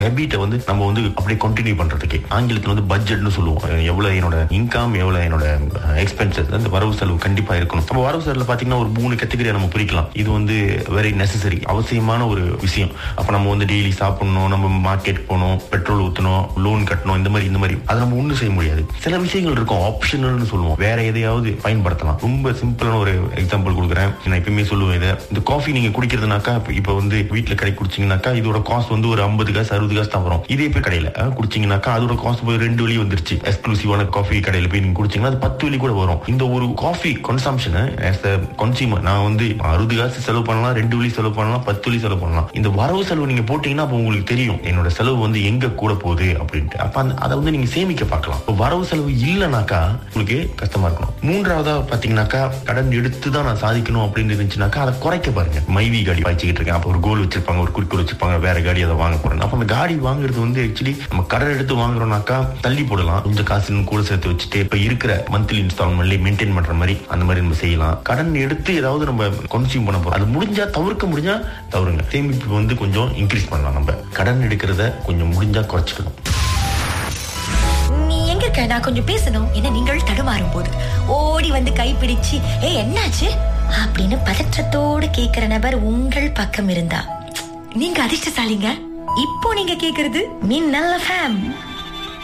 ஹேபிட்டை வந்து நம்ம வந்து அப்படியே கண்டினியூ பண்றதுக்கு ஆங்கிலத்தில் வந்து பட்ஜெட்னு சொல்லுவோம் எவ்வளவு என்னோட இன்கம் எவ்வளவு என்னோட எக்ஸ்பென்சஸ் அந்த வரவு செலவு கண்டிப்பா இருக்கணும் நம்ம வரவு செலவுல பாத்தீங்கன்னா ஒரு மூணு கேட்டகரியா நம்ம பிரிக்கலாம் இது வந்து வெரி நெசசரி அவசியமான ஒரு விஷயம் அப்ப நம்ம வந்து டெய்லி சாப்பிடணும் நம்ம மார்க்கெட் போகணும் பெட்ரோல் ஊத்தணும் லோன் கட்டணும் இந்த மாதிரி இந்த மாதிரி அதை நம்ம ஒண்ணும் செய்ய முடியாது சில விஷயங்கள் இருக்கும் ஆப்ஷனல்னு சொல்லுவோம் வேற எதையாவது பயன்படுத்தலாம் ரொம்ப சிம்பிளான ஒரு எக்ஸாம்பிள் கொடுக்குறேன் நான் எப்பயுமே சொல்லுவேன் இதை இந்த காஃபி நீங்க குடிக்கிறதுனாக்கா இப்ப- இப்ப வந்து வீட்டுல கடை குடிச்சீங்கன்னாக்கா இதோட காஸ்ட் வந்து ஒரு ஐம்பது காசு அறுபது காசு தான் வரும் இதே போய் கடையில அஹ், குடிச்சீங்கன்னாக்கா அதோட காஸ்ட் போய் ரெண்டு வழி வந்துருச்சு எக்ஸ்க்ளூசிவான காஃபி கடையில போய் நீங்க குடிச்சீங்கன்னா அது பத்து வழி கூட வரும் இந்த ஒரு coffee consumption as a consumer நான் வந்து அறுபது காசு செலவு பண்ணலாம் ரெண்டு வழி செலவு பண்ணலாம் பத்து வழி செலவு பண்ணலாம் இந்த வரவு செலவு நீங்க போட்டீங்கன்னா அப்போ உங்களுக்கு தெரியும் என்னோட செலவு வந்து எங்க கூட போகுது அப்படின்ட்டு அப்ப அந்த- அதை வந்து நீங்க சேமிக்க பார்க்கலாம் இப்போ வரவு செலவு இல்லைனாக்கா உங்களுக்கு கஷ்டமா இருக்கணும் மூன்றாவதா பாத்தீங்கன்னாக்கா கடன் எடுத்து தான் நான் சாதிக்கணும் அப்படின்னு இருந்துச்சுனாக்கா அதை குறைக்க பாருங்க மைவி காடி பாய்ச்சிக்கிட்டு இருக்கேன் அப்போ ஒரு கோல் வச்சிருப்பாங்க ஒரு குறிக்கோள் வச்சிருப்பாங்க வேற காடி அதை வாங்க போறேன் அப்ப அந்த காடி வாங்குறது வந்து ஆக்சுவலி நம்ம கடன் எடுத்து வாங்குறோம்னாக்கா தள்ளி போடலாம் கொஞ்சம் காசு இன்னும் கூட சேர்த்து வச்சுட்டு இப்ப இருக்கிற மந்த்லி இன்ஸ்டால்மெண்ட்ல மெயின்டைன் பண்ற மாதிரி அந்த மாதிரி நம்ம செய்யலாம் கடன் எடுத்து ஏதாவது நம்ம கன்சியூம் பண்ண போறோம் அது முடிஞ்சா தவிர்க்க முடிஞ்சா தவறுங்க சேமிப்பு வந்து கொஞ்சம் இன்க்ரீஸ் பண்ணலாம் நம்ம கடன் எடுக்கிறத கொஞ்சம் முடிஞ்சா குறைச்சிக்கலாம் நீ எங்க இருக்க நான் கொஞ்சம் பேசணும் என நீங்கள் தடுமாறும் போது ஓடி வந்து கைப்பிடிச்சு ஏ என்னாச்சு அப்படின்னு பதற்றத்தோடு கேக்குற நபர் உங்கள் பக்கம் இருந்தா நீங்க அதிர்ஷ்டசாலிங்க இப்போ நீங்க கேக்குறது மின்னல் ஃபேம்